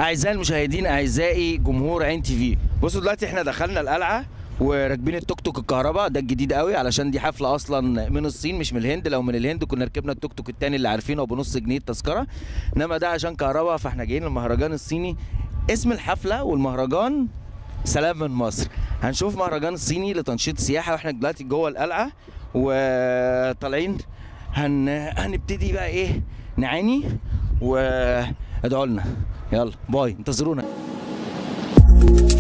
اعزائي المشاهدين اعزائي جمهور عين تي في بصوا دلوقتي احنا دخلنا القلعه وراكبين التوك توك الكهرباء ده الجديد قوي علشان دي حفله اصلا من الصين مش من الهند لو من الهند كنا ركبنا التوك توك التاني اللي عارفينه بنص جنيه التذكره انما ده عشان كهرباء فاحنا جايين المهرجان الصيني اسم الحفله والمهرجان سلام من مصر هنشوف مهرجان الصيني لتنشيط السياحه واحنا دلوقتي جوه القلعه وطالعين هن... هنبتدي بقى ايه نعاني وادعوا لنا يلا باي انتظرونا